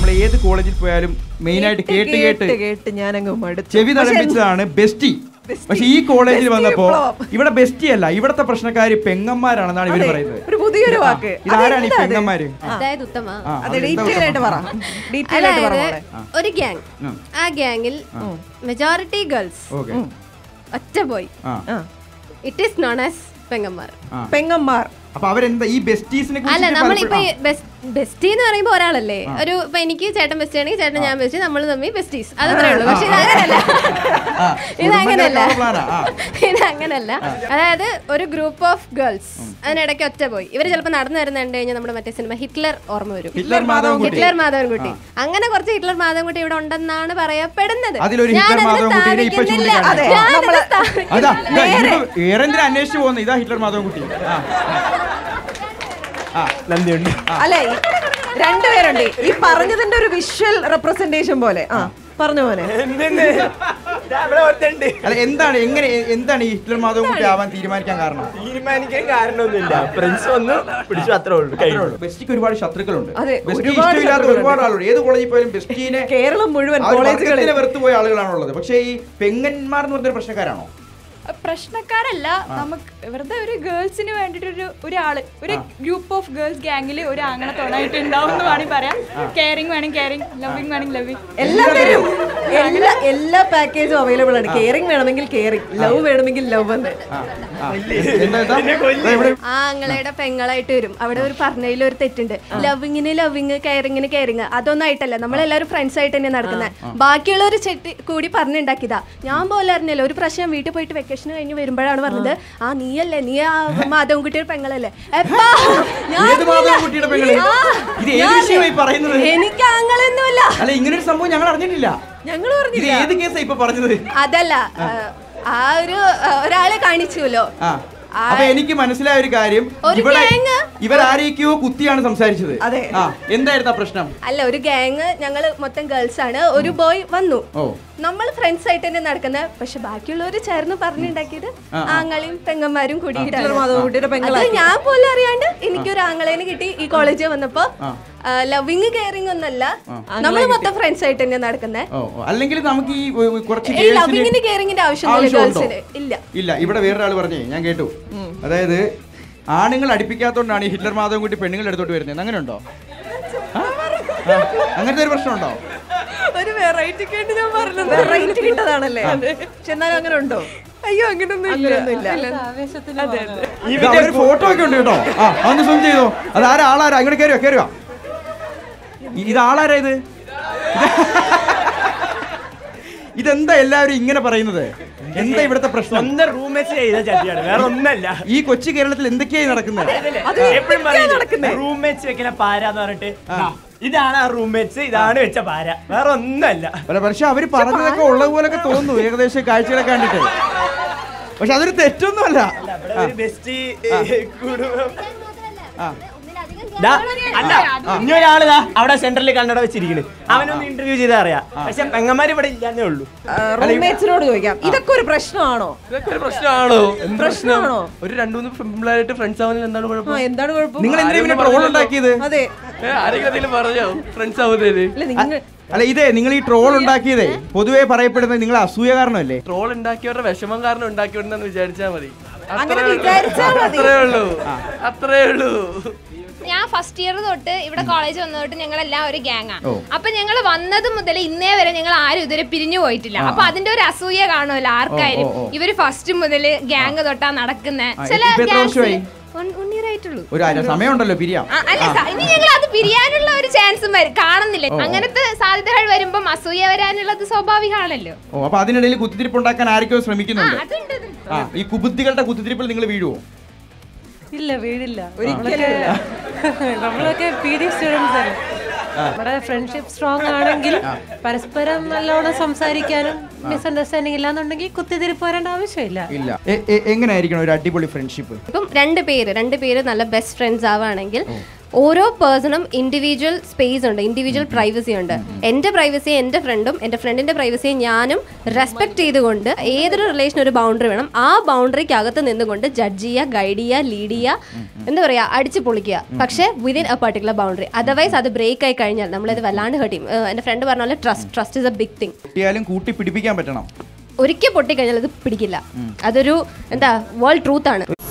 നമ്മൾ ഏത് കോളേജിൽ പോയാലും മെയിൻ ആയിട്ട് കേട്ട് കേട്ട് കേട്ട് ഞാനങ്ങ് മടുത്തു ചെവി തഴപ്പിച്ചതാണ് ബെസ്റ്റി പക്ഷെ ഈ കോളേജിൽ ബെസ്റ്റി വന്നപ്പോ വിപ്ലവം. ഇവിടെ ബെസ്റ്റി അല്ല ഇവിടത്തെ പ്രശ്നക്കാര് പെങ്ങന്മാരാണെന്നാണ് ഇവർ അതെ, പറയുന്നത് ഒരു പുതിയൊരു ആ, വാക്ക് ഇതാരാണ് ഈ അതെന്താ അത്? പെങ്ങന്മാര് അതായത് ഉത്തമ ആ, അതെ അതെന്താ ഡീറ്റെയിൽ ആയിട്ട് പറ ഡീറ്റെയിൽ ആയിട്ട് പറ അതായത് മോളെ. ഒരു ഗ്യാങ് ആ. ആ ഗ്യാങ്ങിൽ മെജോറിറ്റി ഗേൾസ് ഓക്കെ ഒറ്റ ബോയ് ആ ആ, ഇറ്റ് ഈസ് നോൺ ആസ് പെങ്ങന്മാർ ആ. പെങ്ങന്മാർ അപ്പൊ അവരെന്താ ഈ ബെസ്റ്റീസിനെ അല്ല കുറിച്ച് നമ്മളിപ്പോ പലപ്പോഴും- ബെസ്റ്റി എന്ന് പറയുമ്പോ ഒരാളല്ലേ ഒരു ഇപ്പൊ എനിക്ക് ചേട്ടൻ ബെസ്റ്റ് ആണെങ്കിൽ ചേട്ടൻ ഞാൻ ബെസ്റ്റ് നമ്മൾ തമ്മിൽ ബെസ്റ്റീസ് അതത്രേ ഉള്ളൂ പക്ഷെ ഇത് അങ്ങനല്ല ആ, ഇത് അങ്ങനല്ല കുടുംബങ്ങളുടെ പ്ലാനാ, ആ. ഇത് അങ്ങനല്ല അതായത് ഒരു ഗ്രൂപ്പ് ഓഫ് ഗേൾസ് അതിനിടയ്ക്ക് ഒറ്റ പോയി ഇവര് ചിലപ്പോൾ നടന്നു വരുന്ന കണ്ടു കഴിഞ്ഞാൽ നമ്മുടെ മറ്റേ സിനിമ ഹിറ്റ്ലർ ഓർമ്മ വരും ഹിറ്റ്ലർ മാധവൻകുട്ടി ഹിറ്റ്ലർ മാധവൻകുട്ടി അങ്ങനെ കുറച്ച് ഹിറ്റ്ലർ മാധവൻകുട്ടി ഇവിടെ ഉണ്ടെന്നാണ് പറയപ്പെടുന്നത് അതിലൊരു ഹിറ്റ്ലർ ഞാനത് മാധവൻകുട്ടിനെ ഇപ്പൊ സ്ഥാപിക്കുന്നില്ല. അതെ, ചൂണ്ടിക്കാണിച്ചു. ഞാനത് നമ്മള് സ്ഥാപിക്കുന്നില്ല. അതാ ഇതാ, ഇനിയിപ്പോ വേറെ എന്തിനാ അന്വേഷിച്ചു പോകുന്നത് ഇതാ ഹിറ്റ്ലർ മാധവൻകുട്ടി ആ ആ നന്ദിയുണ്ട് അല്ലെ രണ്ടുപേരുണ്ട് ഈ പറഞ്ഞതിന്റെ ഒരു വിഷ്വൽ റെപ്രസെന്റേഷൻ പോലെ ആ പറഞ്ഞു മോനെ എന്തെന്ന് ദാ ഇവിടെ ഒരുത്തനുണ്ട്. അല്ല എന്താണ് എങ്ങനെ എന്താണ് ഈ ഹിറ്റ്ലർ മാധവൻകുട്ടി ആവാൻ തീരുമാനിക്കാൻ കാരണം തീരുമാനിക്കാൻ കാരണമൊന്നുമില്ല ഫ്രണ്ട്സ് വന്ന് പിടിച്ചു അത്രേ ഉള്ളൂ കഴിഞ്ഞു ബെസ്റ്റിക്ക് ഒരുപാട് ശത്രുക്കളുണ്ട് അതെ, ബെസ്റ്റി ഒരുപാട് ഇഷ്ടമില്ലാത്ത ശത്രുക്കളുണ്ട്. ഒരുപാട് ആളുകൾ ഏത് കോളേജിൽ പോയാലും ബെസ്റ്റിനെ കേരളം മുഴുവൻ ആ ഒരു കോളേജുകളിൽ വർഗത്തിനെ വെറുത്തു പോയ ആളുകളാണുള്ളത് പക്ഷേ ഈ പെങ്ങന്മാർ എന്ന് പറഞ്ഞൊരു പ്രശ്നക്കാരാണോ പ്രശ്നക്കാരല്ല നമുക്ക് വെറുതെ ഒരു ഗേൾസിന് വേണ്ടിട്ട് ഒരു ഒരാള് ഒരു ഗ്രൂപ്പ് ഓഫ് ഗേൾസ് ഗ്യാങ്ങിൽ ഒരു ആങ്ങളെ തുണായിട്ട് ഉണ്ടാവും എന്ന് വേണമെങ്കിൽ പറയാം കെയറിങ് വേണമെങ്കിൽ കെയറിങ് ലവിങ് വേണമെങ്കിൽ ലവിങ് എല്ലാവരും എല്ലാ എല്ലാ പാക്കേജും അവൈലബിൾ ആണ് കെയറിംഗ് വേണമെങ്കിൽ കെയറിംഗ് ലവ് വേണമെങ്കിൽ ലവ് എന്ന് ആ, ആ. എന്താ ഇതാ? ഇതാ ഇവിടെ ആ ആങ്ങളയുടെ പെങ്ങളായിട്ട് വരും അവിടെ ഒരു പറഞ്ഞതിൽ ഒരു തെറ്റുണ്ട് ലവിങ്ങിന് ലവിങ് കെയറിങ്ങിന് കെയറിങ് അതൊന്നും ആയിട്ടല്ല നമ്മളെല്ലാവരും ഫ്രണ്ട്സ് ആയിട്ട് തന്നെ നടക്കുന്നത് ബാക്കിയുള്ളവർ ചെട്ടി കൂടി പറഞ്ഞുണ്ടാക്കിയതാ ഞാൻ പോലെ അറിഞ്ഞല്ലോ ഒരു പ്രാവശ്യം വീട്ടിൽ പോയിട്ട് വെക്കേഷൻ കഴിഞ്ഞ് വരുമ്പോഴാണ് പറഞ്ഞത് ആ നീയല്ലേ നീ ആ മാധവൻകുട്ടിയുടെ പെങ്ങളല്ലേ എപ്പാ ഞാൻ ഏത് മാധവൻകുട്ടിയുടെ പെങ്ങള്? ആ, ഇത് ഏത് ഞാൻ- വിഷയമായി പറയുന്നത്? എനിക്ക് ആങ്ങളൊന്നുമല്ല അല്ല ഇങ്ങനൊരു സംഭവം ഞങ്ങൾ അറിഞ്ഞിട്ടില്ല ഞങ്ങൾ ഇത് പറഞ്ഞില്ല ഏത് കേസാ ഇപ്പൊ പറഞ്ഞത് അതല്ല ആ, ആ ഒരു ആ, ഒരാളെ കാണിച്ചുല്ലോ ആ അപ്പൊ എനിക്ക് മനസ്സിലായ ഒരു കാര്യം ഒരു ഇവിടെ gang. ഇവരാരേക്കോ കുത്തിയാണ് സംസാരിച്ചത് അതെ. ആ എന്തായിരുന്നു ആ പ്രശ്നം അല്ല ഒരു ഗ്യാങ് ഞങ്ങൾ മൊത്തം ഗേൾസ് ആണ് ഒരു ബോയ് വന്നു ഓ നമ്മൾ ഫ്രണ്ട്സ് ആയിട്ട് തന്നെ നടക്കുന്നത് പക്ഷെ ബാക്കിയുള്ളവർ ചേർന്ന് പറഞ്ഞുണ്ടാക്കിയത് ആങ്ങളെയും പെങ്ങന്മാരും കൂടിയിട്ടാണ് മാധവൻകുട്ടിയുടെ അത് പെങ്ങളാക്കി ഞാൻ പോലും അറിയാണ്ട് എനിക്കൊരു ആങ്ങളേനെ കിട്ടി ഈ കോളേജിൽ വന്നപ്പോ ലവിങ് കെയറിംഗ് ഒന്നല്ല നമ്മൾ മൊത്തം ഫ്രണ്ട്സ് ആയിട്ട് തന്നെ നടക്കുന്നത് ഓ ഓ. അല്ലെങ്കിൽ നമുക്ക് ഈ ഉ, ഉ, കുറച്ച് ഈ girls ന് ലവിങ്ങിന് കെയറിങ്ങിന്റെ ആവശ്യമൊന്നുമില്ല ആവശ്യമുണ്ടോ? ഗേൾസിന് ഇല്ല ഇല്ല ഇവിടെ വേറൊരാൾ പറഞ്ഞേ ഞാൻ കേട്ടു അതായത് ആണുങ്ങൾ അടുപ്പിക്കാത്തോണ്ടാണ് ഈ ഹിറ്റ്ലർ മാധവൻകുട്ടി പെണ്ണുങ്ങളുടെ അടുത്തോട്ട് വരുന്നത് അങ്ങനെ ഉണ്ടോ അങ്ങനത്തെ ഒരു പ്രശ്നമുണ്ടോ ഒരു വെറൈറ്റി കേട്ട് ഞാൻ പറഞ്ഞത് വെറൈറ്റി കിട്ടതാണല്ലേ പക്ഷെ എന്നാലും അങ്ങനെ ഉണ്ടോ അയ്യോ അങ്ങനൊന്നും അങ്ങനെയൊന്നുമില്ല ഇത് അവര് ഫോട്ടോ ഒക്കെ ഉണ്ട് കേട്ടോ ആ അതൊന്ന് സൂം ചെയ്തോ അത് ആരാ ആളാരാ ഇങ്ങോട്ട് കയറുക കയറുക ഇത് ആളാരാ ഇത് ഇതെന്താ എല്ലാവരും ഇങ്ങനെ പറയുന്നത് എന്താ ഇവിടുത്തെ പ്രശ്നം സ്വന്തം റൂംമേറ്റ്സ് ചെയ്ത ചട്ടിയാണ് വേറെ ഒന്നല്ല ഈ കൊച്ചു കേരളത്തിൽ എന്തൊക്കെയായി നടക്കുന്നത് എപ്പോഴും റൂംമേറ്റ്സ് വെക്കുന്ന പാര എന്ന് പറഞ്ഞിട്ട് "ദാ, ഇതാണ് ആ റൂംമേറ്റ്സ് ഇതാണ് വെച്ച പാര വേറെ ഒന്നല്ല അല്ല പക്ഷെ അവര് പറഞ്ഞതൊക്കെ ഉള്ളതുപോലൊക്കെ തോന്നുന്നു ഏകദേശം കാഴ്ചകളൊക്കെ കണ്ടിട്ട് പക്ഷെ അതൊരു തെറ്റൊന്നുമല്ല ഇവിടെ ഒരു ബെസ്റ്റ് കുടുംബം ആ. ദാ, അല്ല ഇനിയൊരാള് ദാ അവിടെ സെന്ററിൽ കണ്ണട വെച്ചിരിക്കണ് അവനൊന്ന് ഇന്റർവ്യൂ ചെയ്താ അറിയാം പക്ഷെ പെങ്ങന്മാർ ഇവിടെ ഇല്ലാന്നേ ഉള്ളൂ റൂംമേറ്റ്സിനോട് ചോദിക്കാം ഇതൊക്കെ ഒരു പ്രശ്നമാണോ ഇതൊക്കെ ഒരു പ്രശ്നമാണോ എന്ത് പ്രശ്നമാണോ ഒരു രണ്ടു മൂന്ന് പിള്ളേരായിട്ട് ഫ്രണ്ട്സ് ആവുന്നതിൽ എന്താണ് ആ കുഴപ്പം എന്താണ് കുഴപ്പം നിങ്ങൾ എന്തിനാ പിന്നെ ട്രോൾ ഉണ്ടാക്കിയത് അതെ ഏ, ആരെങ്കിലും എന്തെങ്കിലും പറഞ്ഞോ ഫ്രണ്ട്സ് ആവുന്നതിന് ഇല്ല നിങ്ങൾ അല്ല ഇതേ നിങ്ങൾ ഈ ട്രോൾ ഉണ്ടാക്കിയതേ പൊതുവെ പറയപ്പെടുന്നത് നിങ്ങൾ അസൂയ കാരണമല്ലേ ട്രോൾ ഉണ്ടാക്കിയവരുടെ വിഷമം കാരണം ഉണ്ടാക്കിയോണ്ടെന്ന് വിചാരിച്ചാ മതി അങ്ങനെ അത്രേ ഉള്ളൂ. വിചാരിച്ചാ മതി. അത്രേ ഉള്ളൂ അത്രേ ഉള്ളൂ ഞാൻ ഫസ്റ്റ് ഇയർ തൊട്ട് ഇവിടെ കോളേജ് വന്ന തൊട്ട് ഞങ്ങളെല്ലാം ഒരു ഗ്യാങ് ഓ. അപ്പൊ ഞങ്ങൾ വന്നത് മുതൽ ഇന്നേ വരെ ഞങ്ങൾ ആരും ഇതുവരെ പിരിഞ്ഞു പോയിട്ടില്ല അപ്പൊ അതിന്റെ ഒരു അസൂയ കാണുമല്ലോ ആർക്കായാലും ഓ, ഓ, ഓ. ഇവര് ഫസ്റ്റ് മുതൽ ഗ്യാങ് തൊട്ടാ നടക്കുന്നത് ആ, ചില ഇപ്പൊ എത്ര വർഷമായി? വൺ ഇയർ ആയിട്ടുള്ളൂ ഒരു അര സമയമുണ്ടല്ലോ പിരിയാം ആ, അല്ല സ- ഇനി ഞങ്ങൾ അത് പിരിയാനുള്ള ഒരു ചാൻസും കാണുന്നില്ല അങ്ങനത്തെ സാധ്യതകൾ വരുമ്പം അസൂയ വരാനുള്ളത് സ്വാഭാവികമാണല്ലോ ഓ അപ്പൊ അതിനിടയിൽ കുത്തിത്തിരിപ്പ് ഉണ്ടാക്കാൻ ആരൊക്കെയോ ആ ശ്രമിക്കുന്നുണ്ട് അതുണ്ട് അത്. ആ ഈ കുബുദ്ധികളുടെ കുത്തിത്തിരിപ്പിൽ നിങ്ങൾ വീഴുവോ ഇല്ല വീടില്ല ഒരിക്കലും ഇല്ല. നമ്മളൊക്കെ പി ഡി സ്റ്റുഡൻസ് ആണ് നമ്മുടെ ഫ്രണ്ട്ഷിപ്പ് സ്ട്രോങ് ആണെങ്കിൽ പരസ്പരം നല്ലോണം സംസാരിക്കാനും മിസ്അണ്ടർസ്റ്റാൻഡിങ് ഇല്ലാന്നുണ്ടെങ്കിൽ കുത്തിത്തിരിപ്പ് വരേണ്ട ആവശ്യമില്ല ഇല്ല എ- എ- എങ്ങനെയായിരിക്കണം ഒരു അടിപൊളി ഫ്രണ്ട്ഷിപ്പ് ഇപ്പം രണ്ട് പേര് രണ്ട് പേര് നല്ല ബെസ്റ്റ് ഫ്രണ്ട്സ് ആവുകയാണെങ്കിൽ ഓരോ പേഴ്സണും ഇൻഡിവിജ്വൽ സ്പേസ് ഉണ്ട് ഇൻഡിവിജ്വൽ പ്രൈവസി ഉണ്ട് എൻ്റെ പ്രൈവസിയെ എൻ്റെ ഫ്രണ്ടും എൻ്റെ ഫ്രണ്ടിൻ്റെ പ്രൈവസിയെ ഞാനും റെസ്പെക്ട് ചെയ്തുകൊണ്ട് ഏതൊരു റിലേഷൻ ഒരു ബൗണ്ടറി വേണം ആ ബൗണ്ടറിക്ക് അകത്ത് നിന്നുകൊണ്ട് ജഡ്ജ് ചെയ്യുക ഗൈഡ് ചെയ്യുക ലീഡ് ചെയ്യുക എന്താ പറയുക അടിച്ച് പൊളിക്കുക പക്ഷേ within a particular boundary otherwise അത് ബ്രേക്ക് ആയി കഴിഞ്ഞാൽ നമ്മളത് വല്ലാണ്ട് ഹേർട്ട് ചെയ്യും ഏഹ് എൻ്റെ ഫ്രണ്ട് പറഞ്ഞ പോലെ trust trust is a big thing കുട്ടിയാലും കൂട്ടി പിടിപ്പിക്കാൻ പറ്റണം ഒരിക്കൽ പൊട്ടിക്കഴിഞ്ഞാൽ അത് പിടിക്കില്ല അതൊരു എന്താ വേൾഡ് ട്രൂത്ത് ആണ്